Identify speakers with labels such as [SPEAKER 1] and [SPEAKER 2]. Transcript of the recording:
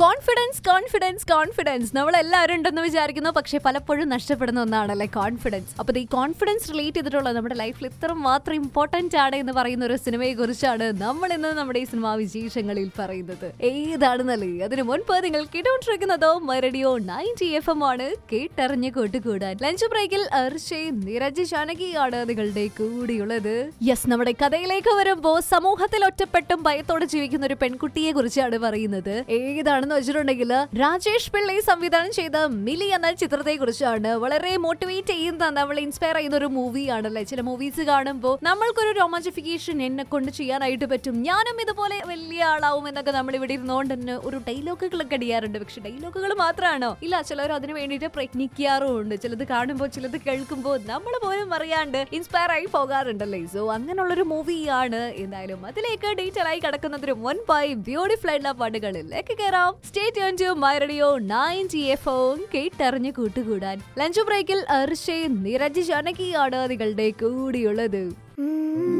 [SPEAKER 1] confidence confidence confidence നമ്മൾ എല്ലാവരും ഉണ്ടെന്ന് വിചാരിക്കുന്നു പക്ഷെ പലപ്പോഴും നഷ്ടപ്പെടുന്ന ഒന്നാണല്ലേ കോൺഫിഡൻസ് അപ്പൊ ഈ കോൺഫിഡൻസ് റിലേറ്റ് ചെയ്തിട്ടുള്ള നമ്മുടെ ലൈഫിൽ ഇത്ര മാത്രം ഇമ്പോർട്ടന്റ് ആണ് എന്ന് പറയുന്ന ഒരു സിനിമയെ കുറിച്ചാണ് നമ്മൾ ഇന്ന് നമ്മുടെ ഈ സിനിമാ വിശേഷങ്ങളിൽ പറയുന്നത് ഏതാണെന്നല്ലേ അതിനു മുൻപ് നിങ്ങൾ കേട്ടോണ്ടിരിക്കുന്നതോ മരടിയോ നയൻറ്റി എഫ് എം ആണ് കേട്ടറിഞ്ഞ് കൂട്ടുകൂടാൻ ലഞ്ച് ബ്രേക്കിൽ അർഷയും നിരജ് ജാനകിയാണ് നിങ്ങളുടെ കൂടിയുള്ളത് യെസ് നമ്മുടെ കഥയിലേക്ക് വരുമ്പോ സമൂഹത്തിൽ ഒറ്റപ്പെട്ടും ഭയത്തോടെ ജീവിക്കുന്ന ഒരു പെൺകുട്ടിയെ കുറിച്ചാണ് പറയുന്നത് ഏതാണെന്ന് വെച്ചിട്ടുണ്ടെങ്കിൽ രാജേഷ് പിള്ളை സംവിധാനം ചെയ്ത മിലി എന്ന ചിത്രത്തെ കുറിച്ചാണ് വളരെ മോട്ടിവേറ്റ് ചെയ്യുന്ന നമ്മൾ ഇൻസ്പയർ ചെയ്യുന്ന ഒരു മൂവിയാണല്ലേ ചില മൂവീസ് കാണുമ്പോൾ നമ്മൾക്കൊരു റൊമാൻറ്റിഫിക്കേഷൻ എന്നെ കൊണ്ട് ചെയ്യാനായിട്ട് പറ്റും ഞാനും ഇതുപോലെ വലിയ ആളാവും എന്നൊക്കെ നമ്മൾ ഇവിടെ ഇരുന്നുകൊണ്ട് തന്നെ ഒരു ഡയലോഗുകളൊക്കെ അടിയാറുണ്ട് പക്ഷെ ഡയലോഗുകൾ മാത്രമാണോ ഇല്ല ചിലർ അതിന് വേണ്ടിയിട്ട് പ്രയത്നിക്കാറുമുണ്ട് ചിലത് കാണുമ്പോൾ ചിലത് കേൾക്കുമ്പോൾ നമ്മൾ പോലും അറിയാണ്ട് ഇൻസ്പയർ ആയി പോകാറുണ്ടല്ലേ സോ അങ്ങനെയുള്ളൊരു മൂവിയാണ് എന്തായാലും അതിലേക്ക് ഡീറ്റെയിൽ ആയി കിടക്കുന്നതിന് മുൻപായി ബ്യൂട്ടിഫുൾ ആയിട്ടുള്ള പാട്ടുകളിലേക്ക് കയറാം stay tune to my radio ninety F M കേട്ടറിഞ്ഞ് കൂട്ടുകൂടാൻ ലഞ്ച് ബ്രേക്കിൽ അർഷയും നിരജ് ജാനകിയാണ് നിങ്ങളുടെ കൂടിയുള്ളത്